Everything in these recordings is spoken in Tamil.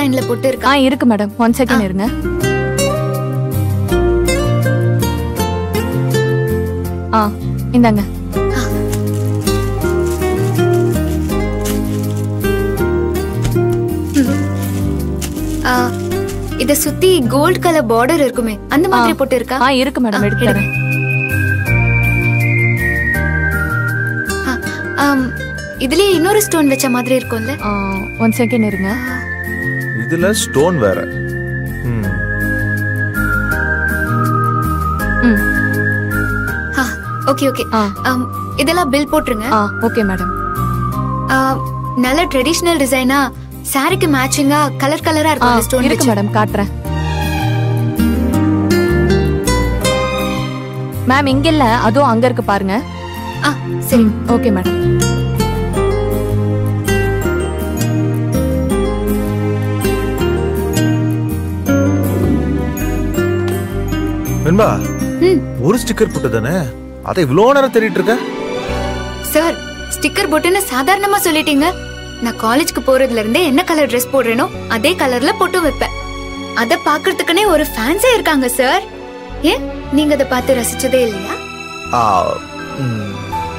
டிசைன்ல பொட்டு இருக்கா ஆ இருக்கு மேடம் ஒன் செகண்ட் இருங்க ஆ இந்தாங்க ஆ, இத சுத்தி கோல்ட் கலர் பார்டர் இருக்குமே அந்த மாதிரி பொட்டு இருக்கா ஆ இருக்கு மேடம் ஆ, எடுத்து தரேன் ஆ, ஆம், இதுலயே இன்னொரு ஸ்டோன் வச்ச மாதிரி இருக்கும்ல ஒன் செகண்ட் இருங்க இதுல ஸ்டோன் வேற ம். ம் ஓகே ஓகே ஆ ஆம், இதெல்லாம் பில் போட்டுருங்க ஆ ஓகே மேடம் ஆ, நல்ல ட்ரெடிஷனல் டிசைனா சாரிக்கு மேட்சிங்கா கலர் கலரா ஆ இருக்கும் ஸ்டோன் இருக்கு மேடம் காட்டுறேன் மேம் இங்க இல்ல அதுவும் அங்க இருக்கு பாருங்க ஆ சரி ஓகே மேடம் வெண்பா ம் ஒரு ஸ்டிக்கர் போட்டு தானே அதை இவ்வளோ நேரம் தேடிட்டு இருக்க சார் ஸ்டிக்கர் போட்டுன்னு சாதாரணமா சொல்லிட்டீங்க நான் காலேஜ்க்கு போறதுல இருந்தே என்ன கலர் Dress போடுறேனோ அதே கலர்ல பொட்டு வைப்பேன் அத பாக்குறதுக்குனே ஒரு ஃபேன்ஸே இருக்காங்க சார் ஏன் நீங்க அதை பார்த்து ரசிச்சதே இல்லையா ஆ, ம்.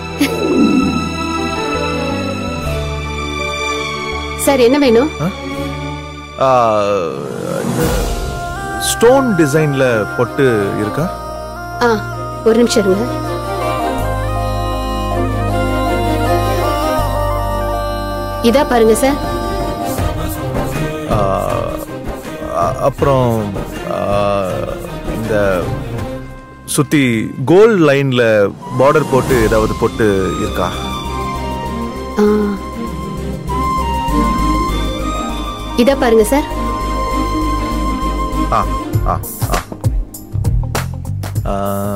சார் என்ன வேணும் ஆ, இந்த ஸ்டோன் டிசைன்ல பொட்டு இருக்கா ஆ ஒரு நிமிஷம் இருங்க இதா பாருங்க சார் ஆ, அ- அப்புறம் ஆ, இந்த சுத்தி கோல்ட் லைன்ல பார்டர் போட்டு ஏதாவது பொட்டு இருக்கா ஆ. இதா பாருங்க சார் ஆ ஆ ஆ ஆ,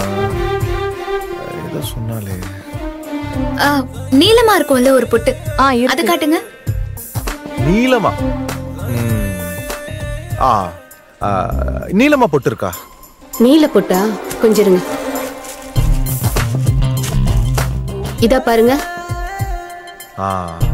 ஏதோ சொன்னாலே ஆ, நீலமா இருக்கும்ல ஒரு பொட்டு ஆ அது இருக்கு காட்டுங்க நீலமா ம். ஆ ஆ, நீலமா பொட்டு இருக்கா நீல பொட்டா கொஞ்சம் இருங்க இதா பாருங்க ஆ